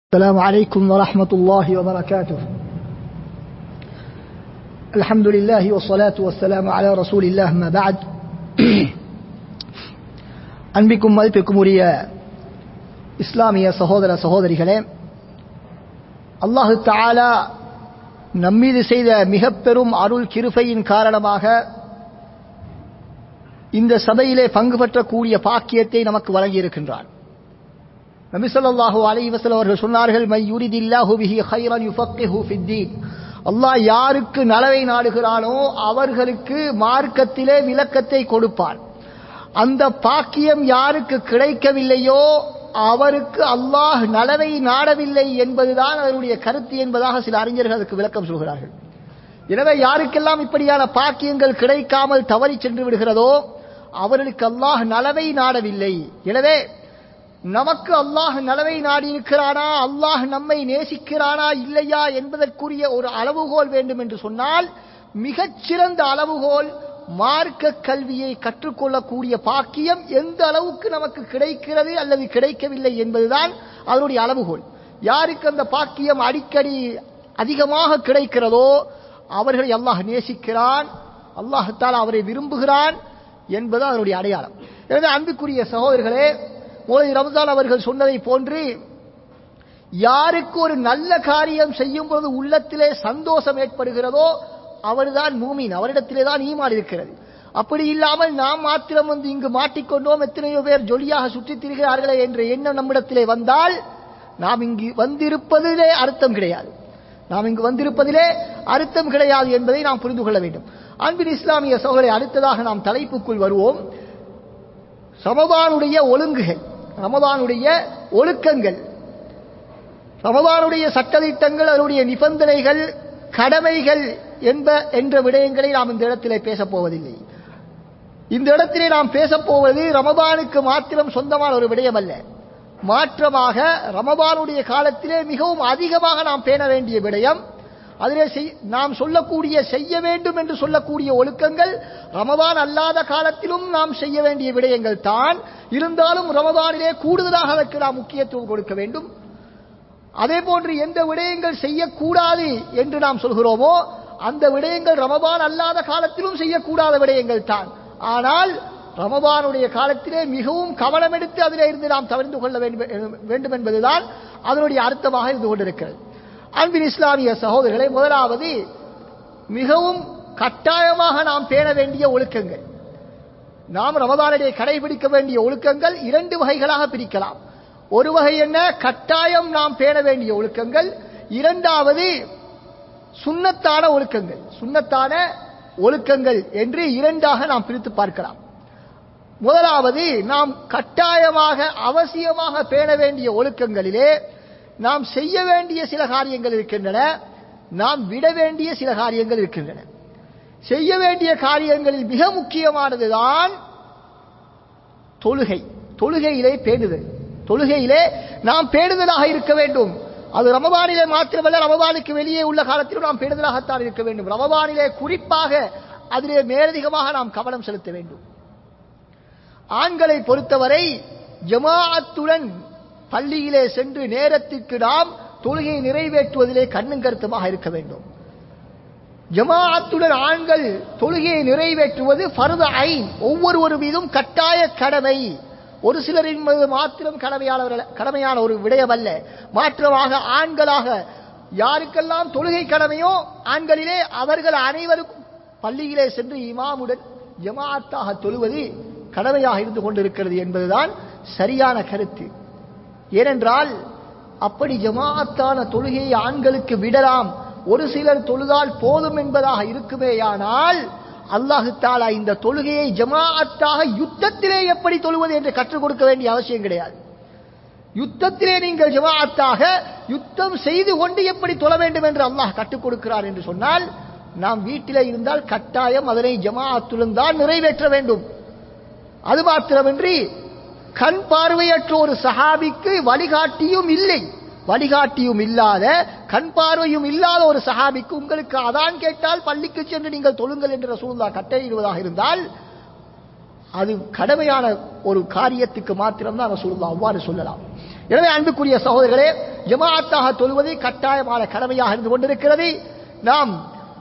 السلام عليكم ورحمة الله وبركاته الحمد لله والصلاة والسلام على رسول الله ما بعد அன்பிக்கும் மதிப்பிற்கும் உரிய இஸ்லாமிய சகோதர சகோதரிகளே அல்லாஹு தாலா நம்மீது செய்த மிக பெரும் அருள் கிருபையின் காரணமாக இந்த சபையிலே பங்கு பெற்றக்கூடிய பாக்கியத்தை நமக்கு வழங்கியிருக்கின்றான் நபிசல்லாஹூ அலை வசல் அவர்கள் சொன்னார்கள் மை யுரிதில்லாஹு பிஹி ஹைரன் யுஃபக்கிஹு ஃபித்தீன் அல்லாஹ் யாருக்கு நலவை நாடுகிறானோ அவர்களுக்கு மார்க்கத்திலே விளக்கத்தை கொடுப்பான் அந்த பாக்கியம் யாருக்கு கிடைக்கவில்லையோ அவருக்கு அல்லாஹ் நலவை நாடவில்லை என்பதுதான் அதனுடைய கருத்து என்பதாக சில அறிஞர்கள் அதற்கு விளக்கம் சொல்கிறார்கள் எனவே யாருக்கெல்லாம் இப்படியான பாக்கியங்கள் கிடைக்காமல் தவறி சென்று விடுகிறதோ அவர்களுக்கு அல்லாஹ் நலவை நாடவில்லை எனவே நமக்கு அல்லாஹ் நலவை நாடி இருக்கிறானா அல்லாஹ் நம்மை நேசிக்கிறானா இல்லையா என்பதற்குரிய ஒரு அளவுகோல் வேண்டும் என்று சொன்னால் மிகச்சிறந்த அளவுகோல் மார்க்க கல்வியை கற்றுக்கொள்ளக்கூடிய பாக்கியம் எந்த அளவுக்கு நமக்கு கிடைக்கிறது அல்லது கிடைக்கவில்லை என்பதுதான் அதனுடைய அளவுகோல் யாருக்கு அந்த பாக்கியம் அடிக்கடி அதிகமாக கிடைக்கிறதோ அவர்களை அல்லாஹ் நேசிக்கிறான் அல்லாஹத்தால் அவரை விரும்புகிறான் என்பது அதனுடைய அடையாளம் எனவே அன்புக்குரிய சகோதரர்களே மோதி ரம்ஜான் அவர்கள் சொன்னதை போன்று யாருக்கு ஒரு நல்ல காரியம் செய்யும் பொழுது உள்ளத்திலே சந்தோஷம் ஏற்படுகிறதோ அவர்தான் மூமின் அவரிடத்திலே தான் ஈமான் இருக்கிறது அப்படி இல்லாமல் நாம் மாத்திரம் வந்து இங்கு மாட்டிக்கொண்டோம் எத்தனையோ பேர் ஜொலியாக சுற்றித் திரிகிறார்களே என்ற எண்ணம் நம்மிடத்திலே வந்தால் நாம் இங்கு வந்திருப்பதிலே அர்த்தம் கிடையாது நாம் இங்கு வந்திருப்பதிலே அர்த்தம் கிடையாது என்பதை நாம் புரிந்து கொள்ள வேண்டும் அன்பின் இஸ்லாமிய சோழரை அடுத்ததாக நாம் தலைப்புக்குள் வருவோம் ரமபானுடைய ஒழுங்குகள் ரமபானுடைய ஒழுக்கங்கள் ரமபானுடைய சட்டத்திட்டங்கள் அதனுடைய நிபந்தனைகள் கடமைகள் என்ப என்ற விடயங்களை நாம் இந்த இடத்திலே பேசப் போவதில்லை இந்த இடத்திலே நாம் பேசப் போவது ரமபானுக்கு மாத்திரம் சொந்தமான ஒரு விடயம் அல்ல மாற்றமாக ரமபானுடைய காலத்திலே மிகவும் அதிகமாக நாம் பேண வேண்டிய விடயம் அதிலே நாம் சொல்லக்கூடிய செய்ய வேண்டும் என்று சொல்லக்கூடிய ஒழுக்கங்கள் ரமபான் அல்லாத காலத்திலும் நாம் செய்ய வேண்டிய விடயங்கள் தான் இருந்தாலும் ரமபானிலே கூடுதலாக அதற்கு நாம் முக்கியத்துவம் கொடுக்க வேண்டும் அதே போன்று எந்த விடயங்கள் செய்யக்கூடாது என்று நாம் சொல்கிறோமோ அந்த விடயங்கள் ரமபான் அல்லாத காலத்திலும் செய்யக்கூடாத விடயங்கள் தான் ஆனால் ரமபானுடைய காலத்திலே மிகவும் கவனம் எடுத்து அதிலே இருந்து நாம் தவிர்த்து கொள்ள வேண்டும் என்பதுதான் அதனுடைய அர்த்தமாக இருந்து கொண்டிருக்கிறது அன்பின் இஸ்லாமிய சகோதரர்களை முதலாவது மிகவும் கட்டாயமாக நாம் பேண வேண்டிய ஒழுக்கங்கள் நாம் ரமதானிலே கடைபிடிக்க வேண்டிய ஒழுக்கங்கள் இரண்டு வகைகளாக பிரிக்கலாம் ஒரு வகை என்ன கட்டாயம் நாம் பேண வேண்டிய ஒழுக்கங்கள் இரண்டாவது சுண்ணத்தான ஒழுக்கங்கள் சுண்ணத்தான ஒழுக்கங்கள் என்று இரண்டாக நாம் பிரித்து பார்க்கலாம் முதலாவது நாம் கட்டாயமாக அவசியமாக பேண வேண்டிய ஒழுக்கங்களிலே நாம் செய்ய வேண்டிய சில காரியங்கள் இருக்கின்றன நாம் விட வேண்டிய சில காரியங்கள் இருக்கின்றன செய்ய வேண்டிய காரியங்களில் மிக முக்கியமானதுதான் தொழுகை தொழுகையிலே பேணுதல் தொழுகையிலே நாம் பேணுதலாக இருக்க வேண்டும் அது ரமபானிலே மாத்திரமல்ல ரமபானுக்கு வெளியே உள்ள காலத்திலும் நாம் பேணுதலாகத்தான் இருக்க வேண்டும் ரமபானிலே குறிப்பாக அதிலே மேலதிகமாக நாம் கவனம் செலுத்த வேண்டும் ஆண்களை பொறுத்தவரை ஜமாஅத்துடன் பள்ளியிலே சென்று நேரத்திற்கு நாம் தொழுகையை நிறைவேற்றுவதிலே கண்ணும் கருத்துமாக இருக்க வேண்டும் ஜமாஅத்துடன் ஆண்கள் தொழுகையை நிறைவேற்றுவது ஃபர்த ஐன் ஒவ்வொருவர் மீதும் கட்டாய கடமை ஒரு சிலரின் மீது மாத்திரம் கடமையானவர்கள் கடமையான ஒரு விடயம் அல்ல மாற்றமாக ஆண்களாக யாருக்கெல்லாம் தொழுகை கடமையோ ஆண்களிலே அவர்கள் அனைவருக்கும் பள்ளியிலே சென்று இமாமுடன் ஜமாஅத்தாக தொழுவது கடமையாக இருந்து கொண்டிருக்கிறது என்பதுதான் சரியான கருத்து ஏனென்றால் அப்படி ஜமாஅத்தான தொழுகையை ஆண்களுக்கு விடலாம் ஒரு சிலர் தொழுதால் போதும் என்பதாக இருக்குமேயானால் அல்லாஹு தாலா இந்த தொழுகையை ஜமாஅத்தாக யுத்தத்திலே எப்படி தொழுவது என்று கற்றுக் கொடுக்க வேண்டிய அவசியம் கிடையாது யுத்தத்திலே நீங்கள் ஜமாஅத்தாக யுத்தம் செய்து கொண்டு எப்படி தொழ வேண்டும் என்று அல்லாஹ் கற்றுக் கொடுக்கிறார் என்று சொன்னால் நாம் வீட்டிலே இருந்தால் கட்டாயம் அதனை ஜமாஅத்துடன் தான் நிறைவேற்ற வேண்டும் அது மாத்திரமின்றி கண் பார்வையற்ற ஒரு சஹாபிக்கு வழிகாட்டியும் இல்லை வழிகாட்டியும் இல்லாத கண் பார்வையும் இல்லாத ஒரு சஹாபிக்கு உங்களுக்கு அதான் கேட்டால் பள்ளிக்கு சென்று நீங்கள் தொழுங்கள் என்று ரசூல்லா கட்டளையிடுவதாக இருந்தால் அது கடமையான ஒரு காரியத்துக்கு மாத்திரம்தான் ரசூல்லா அவ்வாறு சொல்லலாம் எனவே அன்புக்குரிய சகோதரர்களே ஜமாஅத்தாக தொழுவது கட்டாயமான கடமையாக இருந்து கொண்டிருக்கிறது நாம்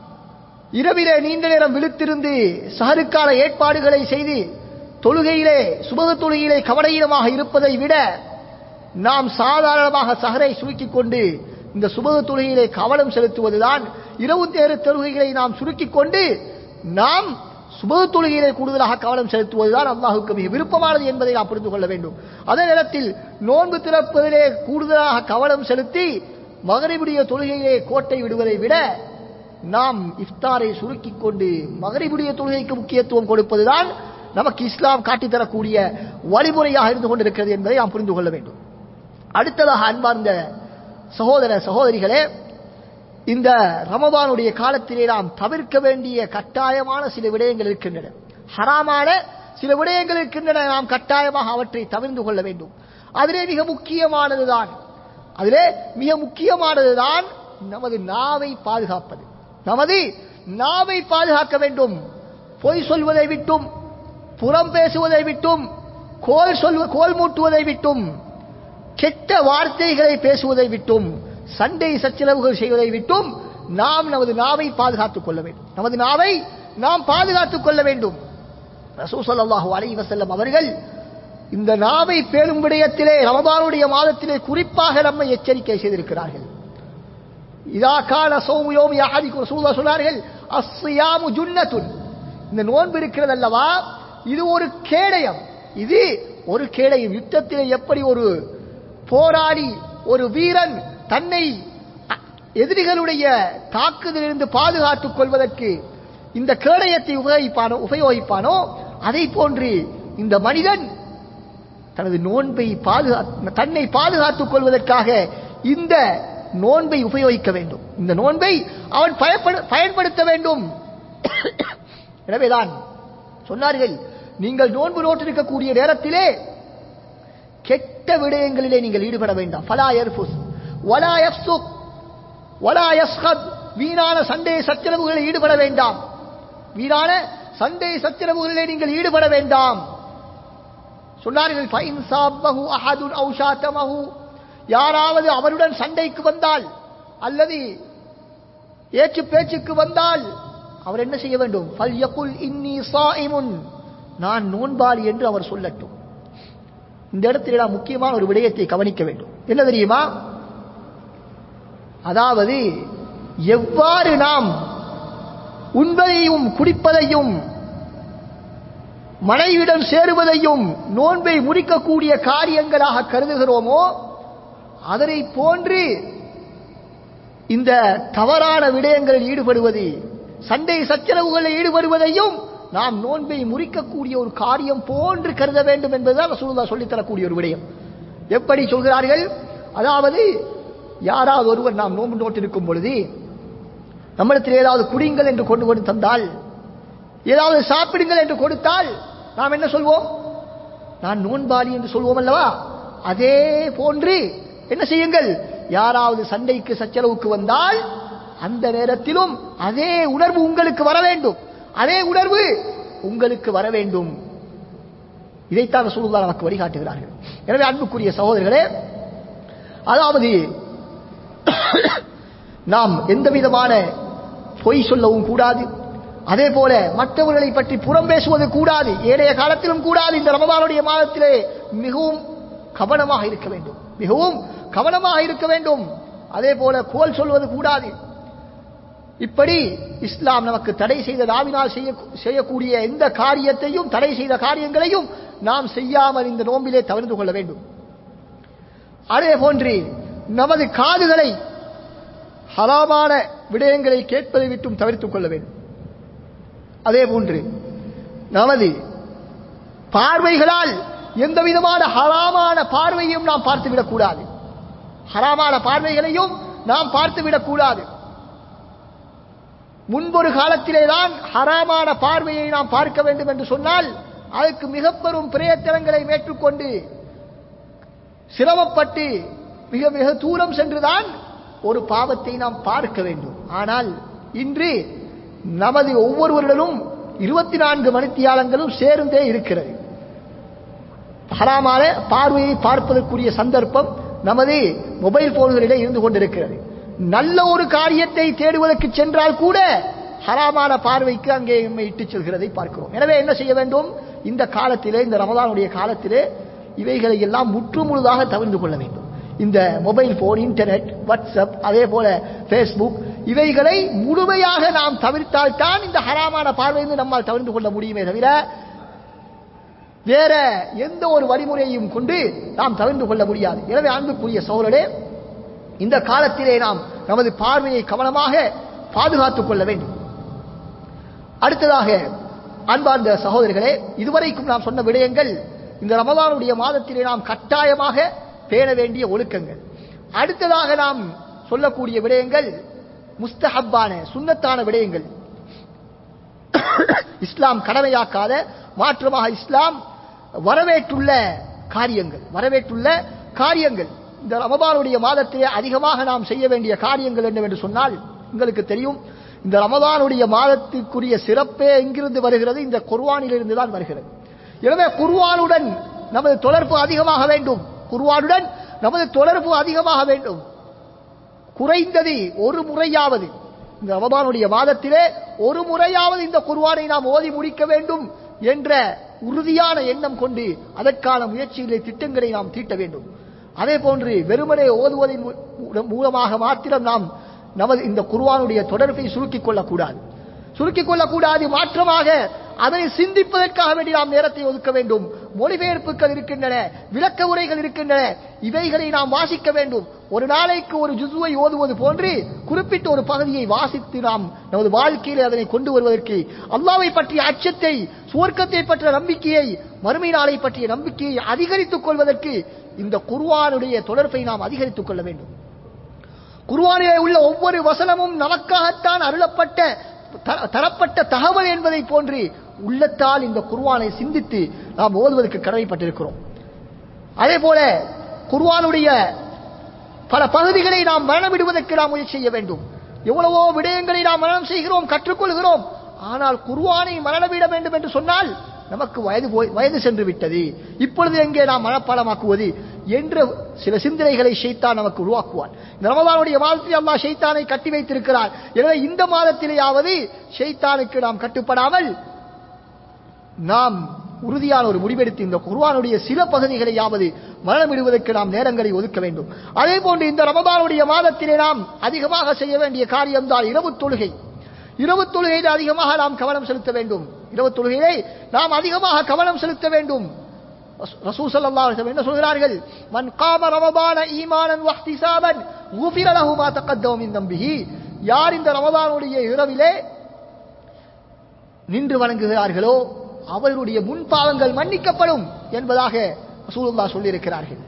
இரவிலே நீண்ட நேரம் விழித்திருந்து சஹருக்கான ஏற்பாடுகளை செய்து தொழுகையிலே சுபக தொழுகையிலே கவலையிடமாக இருப்பதை விட நாம் சாதாரணமாக சஹரை சுருக்கிக் கொண்டு இந்த சுபக தொழுகையிலே கவனம் செலுத்துவதுதான் இரவு நேர தொழுகைகளை நாம் சுருக்கிக் கொண்டு நாம் சுபக தொழுகையிலே கூடுதலாக கவனம் செலுத்துவதுதான் அல்லாஹுக்கு மிக விருப்பமானது என்பதை நாம் புரிந்து கொள்ள வேண்டும் அதே நேரத்தில் நோன்பு திறப்பதிலே கூடுதலாக கவனம் செலுத்தி மகரிபுடைய தொழுகையிலே கோட்டை விடுவதை விட நாம் இஃப்தாரை சுருக்கிக் கொண்டு மகரிபுடைய தொழுகைக்கு முக்கியத்துவம் கொடுப்பதுதான் நமக்கு இஸ்லாம் காட்டித்தரக்கூடிய வழிமுறையாக இருந்து கொண்டிருக்கிறது என்பதை நாம் புரிந்து கொள்ள வேண்டும் அடுத்ததாக அன்பார்ந்த சகோதர சகோதரிகளே இந்த ரமபானுடைய காலத்திலே நாம் தவிர்க்க வேண்டிய கட்டாயமான சில விடயங்கள் இருக்கின்றன ஹராமான சில விடயங்கள் இருக்கின்றன நாம் கட்டாயமாக அவற்றை தவிர்ந்து கொள்ள வேண்டும் அதிலே மிக முக்கியமானதுதான் அதிலே மிக முக்கியமானதுதான் நமது நாவை பாதுகாப்பது நமது நாவை பாதுகாக்க வேண்டும் பொய் சொல்வதை விட்டும் புறம் பேசுவதை விட்டும் கோல் சொல்வ கோல் மூட்டுவதை விட்டும் கெட்ட வார்த்தைகளை பேசுவதை விட்டும் சண்டை சச்சரவுகள் செய்வதை விட்டும் நாம் நமது நாவை பாதுகாத்துக் கொள்ள வேண்டும் நமது நாவை நாம் பாதுகாத்துக் கொள்ள வேண்டும் ரசூ ஸல்லல்லாஹு அலைஹி வஸல்லம் அவர்கள் இந்த நாவை பேணும் விடயத்திலே ரமபானுடைய மாதத்திலே குறிப்பாக நம்மை எச்சரிக்கை செய்திருக்கிறார்கள் இதா கால சௌமு யோமி அஹதிக்கும் ரசூலுல்லாஹ் சொன்னார்கள் அஸ்ஸியாமு ஜுன்னத்துன் இந்த நோன்பு இருக்கிறது அல்லவா இது ஒரு கேடயம் இது ஒரு கேடயம் யுத்தத்திலே எப்படி ஒரு போராடி ஒரு வீரன் தன்னை அ- எதிரிகளுடைய தாக்குதலிலிருந்து பாதுகாத்துக் கொள்வதற்கு இந்த கேடயத்தை உபயோகிப்பானோ உபயோகிப்பானோ அதை போன்று இந்த மனிதன் தனது நோன்பை பாதுகா தன்னை பாதுகாத்துக் கொள்வதற்காக இந்த நோன்பை உபயோகிக்க வேண்டும் இந்த நோன்பை அவன் பயப்படு- பயன்படுத்த வேண்டும் எனவேதான் சொன்னார்கள் நீங்கள் நோன்பு நோட்டிருக்கக்கூடிய நேரத்திலே கெட்ட விடயங்களிலே நீங்கள் ஈடுபட வேண்டாம் ஃபலா யர்ஃபுஸ் வலா யஃப்சுக் வலா யஸ்கத் வீணான சண்டை சச்சரவுகளில் ஈடுபட வேண்டாம் வீணான சண்டை சச்சரவுகளிலே நீங்கள் ஈடுபட வேண்டாம் சொன்னார்கள் ஃபைன் சாப்பஹு அஹதுன் அவு ஷாத்தமஹு யாராவது அவருடன் சண்டைக்கு வந்தால் அல்லது ஏச்சு பேச்சுக்கு வந்தால் அவர் என்ன செய்ய வேண்டும் ஃபல் யகுல் இன்னி சாயிமுன் நான் நோன்பாளி என்று அவர் சொல்லட்டும் இந்த இடத்தில் நாம் முக்கியமான ஒரு விடயத்தை கவனிக்க வேண்டும் என்ன தெரியுமா அதாவது எவ்வாறு நாம் உண்பதையும் குடிப்பதையும் மனைவிடம் சேருவதையும் நோன்பை முறிக்கக்கூடிய காரியங்களாக கருதுகிறோமோ அதனை போன்று இந்த தவறான விடயங்களில் ஈடுபடுவது சண்டை சச்சரவுகளில் ஈடுபடுவதையும் நாம் நோன்பை முறிக்கக்கூடிய ஒரு காரியம் போன்று கருத வேண்டும் என்பதுதான் ரசூலுல்லாஹ் சொல்லித் தரக்கூடிய ஒரு விடயம் எப்படி சொல்கிறார்கள் அதாவது யாராவது ஒருவர் நாம் நோன்பு நோட்டிருக்கும் பொழுது நம்மிடத்தில் ஏதாவது குடிங்கள் என்று கொண்டு கொண்டு தந்தால் ஏதாவது சாப்பிடுங்கள் என்று கொடுத்தால் நாம் என்ன சொல்வோம் நான் நோன்பாளி என்று சொல்வோம் அல்லவா அதே போன்று என்ன செய்யுங்கள் யாராவது சண்டைக்கு சச்சரவுக்கு வந்தால் அந்த நேரத்திலும் அதே உணர்வு உங்களுக்கு வர வேண்டும் அதே உணர்வு உங்களுக்கு வர வேண்டும் இதைத்தான் ரசூலுல்லாஹ் நமக்கு வழிகாட்டுகிறார்கள் எனவே அன்புக்குரிய சகோதரர்களே அதாவது நாம் எந்த விதமான பொய் சொல்லவும் கூடாது அதே போல மற்றவர்களை பற்றி புறம் பேசுவது கூடாது ஏனைய காலத்திலும் கூடாது இந்த ரமபானுடைய மாதத்திலே மிகவும் கவனமாக இருக்க வேண்டும் மிகவும் கவனமாக இருக்க வேண்டும் அதே போல கோல் சொல்வது கூடாது இப்படி இஸ்லாம் நமக்கு தடை செய்த நாவினால் செய்ய செய்யக்கூடிய எந்த காரியத்தையும் தடை செய்த காரியங்களையும் நாம் செய்யாமல் இந்த நோம்பிலே தவிர்த்து கொள்ள வேண்டும் அதே போன்று நமது காதுகளை ஹராமான விடயங்களை கேட்பதை விட்டும் தவிர்த்துக் கொள்ள வேண்டும் அதே போன்று நமது பார்வைகளால் எந்த விதமான ஹராமான பார்வையும் நாம் பார்த்துவிடக் கூடாது ஹராமான பார்வைகளையும் நாம் பார்த்துவிடக் கூடாது முன்பொரு காலத்திலே தான் ஹராமான பார்வையை நாம் பார்க்க வேண்டும் என்று சொன்னால் அதற்கு மிக பெரும் பிரயத்தனங்களை மேற்கொண்டு சிரமப்பட்டு மிக மிக தூரம் சென்றுதான் ஒரு பாவத்தை நாம் பார்க்க வேண்டும் ஆனால் இன்று நமது ஒவ்வொருவருடனும் இருபத்தி நான்கு மணித்தியாலங்களும் சேர்ந்தே இருக்கிறது ஹராமான பார்வையை பார்ப்பதற்குரிய சந்தர்ப்பம் நமது மொபைல் போன்களிலே இருந்து கொண்டிருக்கிறது நல்ல ஒரு காரியத்தை தேடுவதற்கு சென்றால் கூட ஹராமான பார்வைக்கு அங்கே நம்மை இட்டுச் செல்கிறதை பார்க்கிறோம் எனவே என்ன செய்ய வேண்டும் இந்த காலத்திலே இந்த ரமதானுடைய காலத்திலே இவைகளை எல்லாம் முற்றுமுழுதாக தவிர்த்து கொள்ள வேண்டும் இந்த மொபைல் போன் இன்டர்நெட் வாட்ஸ்அப் அதே போல ஃபேஸ்புக் இவைகளை முழுமையாக நாம் தவிர்த்தால் தான் இந்த ஹராமான பார்வையிலிருந்து நம்மால் தவிர்த்து கொள்ள முடியுமே தவிர வேற எந்த ஒரு வழிமுறையையும் கொண்டு நாம் தவிர்த்து கொள்ள முடியாது எனவே அன்புக்குரிய சோழரே இந்த காலத்திலே நாம் நமது பார்வையை கவனமாக பாதுகாத்துக் கொள்ள வேண்டும் அடுத்ததாக அன்பார்ந்த சகோதரர்களே இதுவரைக்கும் நாம் சொன்ன விடயங்கள் இந்த ரமதானுடைய மாதத்திலே நாம் கட்டாயமாக பேண வேண்டிய ஒழுக்கங்கள் அடுத்ததாக நாம் சொல்லக்கூடிய விடயங்கள் முஸ்தஹப்பான சுன்னத்தான விடயங்கள் இஸ்லாம் கடமையாக்காத மாற்றமாக இஸ்லாம் வரவேற்றுள்ள காரியங்கள் வரவேற்றுள்ள காரியங்கள் இந்த ரமதானுடைய மாதத்திலே அதிகமாக நாம் செய்ய வேண்டிய காரியங்கள் என்னவென்று சொன்னால் உங்களுக்கு தெரியும் இந்த ரமதானுடைய மாதத்திற்குரிய சிறப்பே எங்கிருந்து வருகிறது இந்த குர்வானிலிருந்து தான் வருகிறது எனவே குர்வானுடன் நமது தொடர்பு அதிகமாக வேண்டும் குர்வானுடன் நமது தொடர்பு அதிகமாக வேண்டும் குறைந்தது ஒரு முறையாவது இந்த ரமதானுடைய மாதத்திலே ஒரு முறையாவது இந்த குர்வானை நாம் ஓதி முடிக்க வேண்டும் என்ற உறுதியான எண்ணம் கொண்டு அதற்கான முயற்சிகளை திட்டங்களை நாம் தீட்ட வேண்டும் அதே போன்று வெறுமனே ஓதுவதன் மூ- மூலமாக மாத்திரம் நாம் நமது இந்த குர்வானுடைய தொடர்பை சுருக்கிக் கொள்ளக்கூடாது சுருக்கிக் கொள்ளக்கூடாது மாற்றமாக அதனை சிந்திப்பதற்காக வேண்டி நாம் நேரத்தை ஒதுக்க வேண்டும் மொழிபெயர்ப்புகள் இருக்கின்றன விளக்க உரைகள் இருக்கின்றன இவைகளை நாம் வாசிக்க வேண்டும் ஒரு நாளைக்கு ஒரு ஜுசுவை ஓதுவது போன்று குறிப்பிட்ட ஒரு பகுதியை வாசித்து நாம் நமது வாழ்க்கையிலே அதனை கொண்டு வருவதற்கு அல்லாவை பற்றிய அச்சத்தை சுவர்க்கத்தை பற்றிய நம்பிக்கையை மறுமை நாளை பற்றிய நம்பிக்கையை அதிகரித்துக் கொள்வதற்கு இந்த குர்ஆனுடைய தொடர்பை நாம் அதிகரித்துக் கொள்ள வேண்டும் குர்ஆனிலே உள்ள ஒவ்வொரு வசனமும் நமக்காகத்தான் அருளப்பட்ட த- தரப்பட்ட தகவல் என்பதை போன்று உள்ளத்தால் இந்த குர்ஆனை சிந்தித்து நாம் ஓதுவதற்கு கடமைப்பட்டிருக்கிறோம் அதே போல குர்ஆனுடைய பல பகுதிகளை நாம் மரணமிடுவதற்கு நாம் முயற்சி செய்ய வேண்டும் எவ்வளவோ விடயங்களை நாம் மரணம் செய்கிறோம் கற்றுக்கொள்கிறோம் ஆனால் குர்ஆனை மரணமிட வேண்டும் என்று சொன்னால் நமக்கு வயது போய் வயது சென்று விட்டது இப்பொழுது எங்கே நாம் மனப்பாடமாக்குவது என்ற சில சிந்தனைகளை ஷைத்தான் நமக்கு உருவாக்குவான் இந்த ரமலானுடைய மாதத்தில் அல்லாஹ் ஷைத்தானை கட்டி வைத்திருக்கிறார் எனவே இந்த மாதத்திலேயாவது ஷைத்தானுக்கு நாம் கட்டுப்படாமல் நாம் உறுதியான ஒரு முடிவெடுத்து இந்த குர்ஆனுடைய சில பகுதிகளையாவது மரணமிடுவதற்கு நாம் நேரங்களை ஒதுக்க வேண்டும் அதே போன்று இந்த ரமதானுடைய மாதத்திலே நாம் அதிகமாக செய்ய வேண்டிய காரியம்தான் இரவு தொழுகை இரவு தொழுகையில் அதிகமாக நாம் கவனம் செலுத்த வேண்டும் இரவு தொழுகையை நாம் அதிகமாக கவனம் செலுத்த வேண்டும் ரசூல் ஸல்லல்லாஹு அலைஹி வஸல்லம் என்ன சொல்கிறார்கள் மன் காம ரமதான ஈமானன் வஹ்திசாபன் குஃபிர லஹு மா தகத்தம மின் தம்பிஹி யார் இந்த ரமதானுடைய இரவிலே நின்று வணங்குகிறார்களோ அவர்களுடைய முன்பாவங்கள் மன்னிக்கப்படும் என்பதாக ரசூலுல்லாஹ் சொல்லியிருக்கிறார்கள்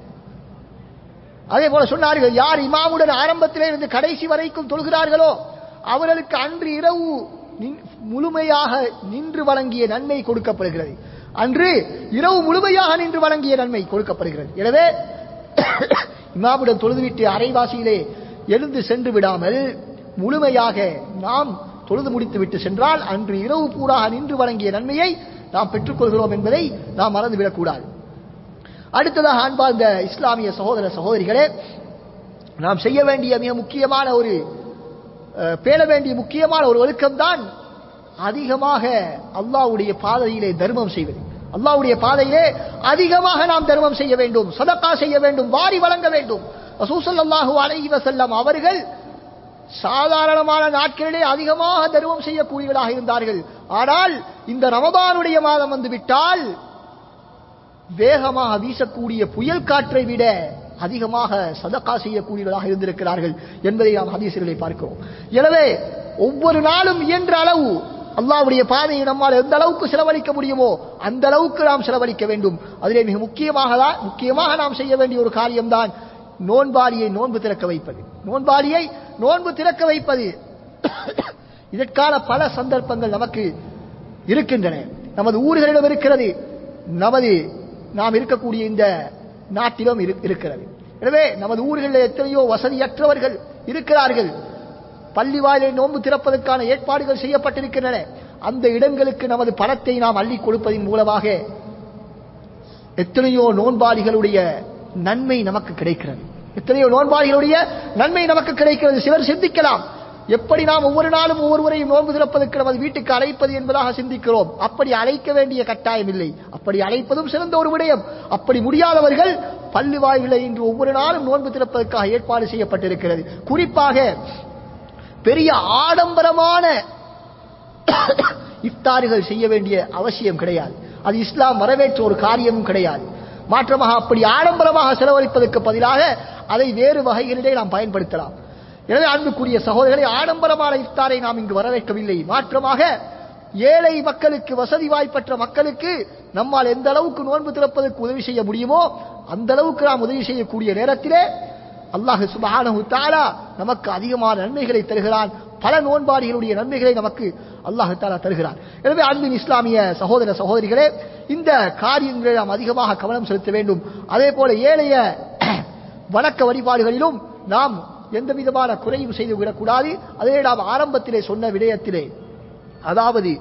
அதே போல சொன்னார்கள் யார் இமாமுடன் ஆரம்பத்திலே இருந்து கடைசி வரைக்கும் தொழுகிறார்களோ அவர்களுக்கு அன்று இரவு நின்- முழுமையாக நின்று வழங்கிய நன்மை கொடுக்கப்படுகிறது அன்று இரவு முழுமையாக நின்று வழங்கிய நன்மை கொடுக்கப்படுகிறது எனவே இமாமுடன் தொழுதுவிட்டு அரைவாசியிலே எழுந்து சென்று விடாமல் முழுமையாக நாம் தொழுது முடித்து விட்டு சென்றால் அன்று இரவு பூராக நின்று வழங்கிய நன்மையை நாம் பெற்றுக்கொள்கிறோம் என்பதை நாம் மறந்துவிடக்கூடாது அடுத்ததாக அன்பார்ந்த இஸ்லாமிய சகோதர சகோதரிகளே நாம் செய்ய வேண்டிய மிக முக்கியமான ஒரு அஹ், பேண வேண்டிய முக்கியமான ஒரு ஒழுக்கம்தான் அதிகமாக அல்லாஹ்வுடைய பாதையிலே தர்மம் செய்வது அல்லாஹ்வுடைய பாதையிலே அதிகமாக நாம் தர்மம் செய்ய வேண்டும் சதக்கா செய்ய வேண்டும் வாரி வழங்க வேண்டும் ரசூசல்லாஹு அலைஹி வஸல்லம் அவர்கள் சாதாரணமான நாட்களிலே அதிகமாக தர்மம் செய்யக்கூடியவர்களாக இருந்தார்கள் ஆனால் இந்த ரமதானுடைய மாதம் வந்து விட்டால் வேகமாக வீசக்கூடிய புயல் காற்றை விட அதிகமாக சதக்கா செய்யக்கூடியவர்களாக இருந்திருக்கிறார்கள் என்பதை நாம் ஹதீசுகளை பார்க்கிறோம் எனவே ஒவ்வொரு நாளும் இயன்ற அளவு அல்லாஹ்வுடைய பாதையை நம்மால் எந்த அளவுக்கு செலவழிக்க முடியுமோ அந்த அளவுக்கு நாம் செலவழிக்க வேண்டும் அதிலே மிக முக்கியமாக தான் முக்கியமாக நாம் செய்ய வேண்டிய ஒரு காரியம்தான் நோன்பாளியை நோன்பு திறக்க வைப்பது நோன்பாளியை நோன்பு திறக்க வைப்பது இதற்கான பல சந்தர்ப்பங்கள் நமக்கு இருக்கின்றன நமது ஊர்களிடம் இருக்கிறது நமது நாம் இருக்கக்கூடிய இந்த நாட்டிலும் இரு- இருக்கிறது எனவே நமது ஊர்களில் எத்தனையோ வசதியற்றவர்கள் இருக்கிறார்கள் பள்ளி வாயிலை நோன்பு திறப்பதற்கான ஏற்பாடுகள் செய்யப்பட்டிருக்கின்றன அந்த இடங்களுக்கு நமது பணத்தை நாம் அள்ளி கொடுப்பதன் மூலமாக எத்தனையோ நோன்பாளிகளுடைய நன்மை நமக்கு கிடைக்கிறது எத்தனையோ நோன்பாளிகளுடைய நன்மை நமக்கு கிடைக்கிறது சிலர் சிந்திக்கலாம் எப்படி நாம் ஒவ்வொரு நாளும் ஒவ்வொருவரையும் நோன்பு திறப்பதற்கு நமது வீட்டுக்கு அழைப்பது என்பதாக சிந்திக்கிறோம் அப்படி அழைக்க வேண்டிய கட்டாயம் இல்லை அப்படி அழைப்பதும் சிறந்த ஒரு விடயம் அப்படி முடியாதவர்கள் பள்ளி வாயிலை இன்று ஒவ்வொரு நாளும் நோன்பு திறப்பதற்காக ஏற்பாடு செய்யப்பட்டிருக்கிறது குறிப்பாக பெரிய ஆடம்பரமான இஃப்தார்கள் செய்ய வேண்டிய அவசியம் கிடையாது அது இஸ்லாம் வரவேற்ற ஒரு காரியமும் கிடையாது மாற்றமாக அப்படி ஆடம்பரமாக செலவழிப்பதற்கு பதிலாக அதை வேறு வகைகளிலே நாம் பயன்படுத்தலாம் எனவே அன்புக்குரிய சகோதரர்களை ஆடம்பரமான இஃப்தாரை நாம் இங்கு வரவேற்கவில்லை மாற்றமாக ஏழை மக்களுக்கு வசதி வாய்ப்பற்ற மக்களுக்கு நம்மால் எந்த அளவுக்கு நோன்பு திறப்பதற்கு உதவி செய்ய முடியுமோ அந்த அளவுக்கு நாம் உதவி செய்யக்கூடிய நேரத்திலே அல்லாஹ் சுபஹானஹு தஆலா நமக்கு அதிகமான நன்மைகளை தருகிறான் பல நோன்பாடிகளுடைய நன்மைகளை நமக்கு அல்லாஹ் தாலா தருகிறான் எனவே அன்பின் இஸ்லாமிய சகோதர சகோதரிகளே இந்த காரியங்களை நாம் அதிகமாக கவனம் செலுத்த வேண்டும் அதே போல ஏழைய வணக்க வழிபாடுகளிலும் நாம் எந்த விதமான குறையும் செய்து விடக்கூடாது அதே நாம் ஆரம்பத்திலே சொன்ன விடயத்திலே அதாவது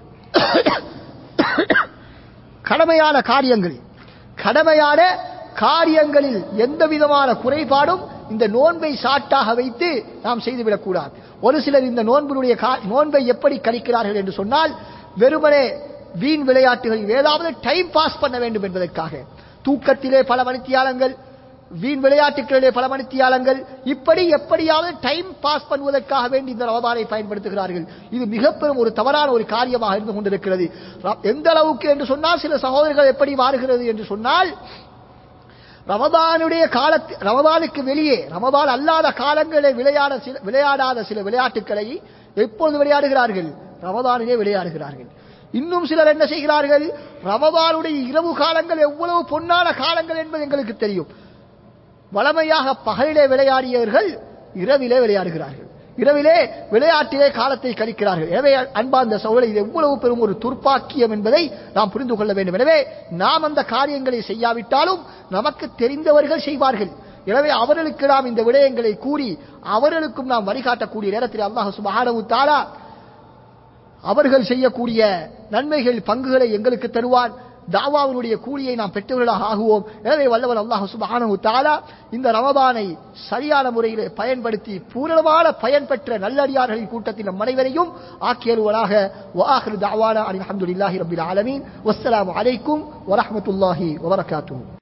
கடமையான காரியங்கள் கடமையான காரியங்களில் எந்த விதமான குறைபாடும் இந்த நோன்பை சாட்டாக வைத்து நாம் செய்துவிடக்கூடாது ஒரு சிலர் இந்த நோன்பினுடைய கா- நோன்பை எப்படி கழிக்கிறார்கள் என்று சொன்னால் வெறுமனே வீண் விளையாட்டுகளில் ஏதாவது டைம் பாஸ் பண்ண வேண்டும் என்பதற்காக தூக்கத்திலே பல மணித்தியாலங்கள் வீண் விளையாட்டுகளிலே பல மணித்தியாலங்கள் இப்படி எப்படியாவது டைம் பாஸ் பண்ணுவதற்காக வேண்டி இந்த ரமதானை பயன்படுத்துகிறார்கள் இது மிக பெரும் ஒரு தவறான ஒரு காரியமாக இருந்து கொண்டிருக்கிறது ர- எந்த அளவுக்கு என்று சொன்னால் சில சகோதரர்கள் எப்படி மாறுகிறது என்று சொன்னால் ரமதானுடைய காலத்து ரமதானுக்கு வெளியே ரமதான் அல்லாத காலங்களில் விளையாட சில விளையாடாத சில விளையாட்டுக்களை எப்பொழுது விளையாடுகிறார்கள் ரமதானிலே விளையாடுகிறார்கள் இன்னும் சிலர் என்ன செய்கிறார்கள் ரமதானுடைய இரவு காலங்கள் எவ்வளவு பொன்னான காலங்கள் என்பது எங்களுக்கு தெரியும் வளமையாக பகலிலே விளையாடியவர்கள் இரவிலே விளையாடுகிறார்கள் இரவிலே விளையாட்டிலே காலத்தை கழிக்கிறார்கள் எனவே அன்பார்ந்த சோழலை இது எவ்வளவு பெரும் ஒரு துர்ப்பாக்கியம் என்பதை நாம் புரிந்து கொள்ள வேண்டும் எனவே நாம் அந்த காரியங்களை செய்யாவிட்டாலும் நமக்கு தெரிந்தவர்கள் செய்வார்கள் எனவே அவர்களுக்கு நாம் இந்த விடயங்களை கூறி அவர்களுக்கும் நாம் வழிகாட்டக்கூடிய நேரத்தில் அல்லாஹ் சுபஹானஹு தஆலா அவர்கள் செய்யக்கூடிய நன்மைகள் பங்குகளை எங்களுக்கு தருவான் தாவாவினுடைய கூலியை நாம் பெற்றவர்களாக ஆகுவோம் எனவே வல்லவர் அல்லாஹ் சுப்ஹானஹு தஆலா இந்த ரமதானை சரியான முறையில் பயன்படுத்தி பூரணமான பயன் பெற்ற நல்லடியார்களின் கூட்டத்தில் நம் அனைவரையும் ஆக்கியருவராக வாஹிரு தாவானா அல்ஹம்துலில்லாஹி ரப்பில் ஆலமீன் வஸ்ஸலாமு அலைக்கும் வரஹ்மத்துல்லாஹி வபரகாத்துஹு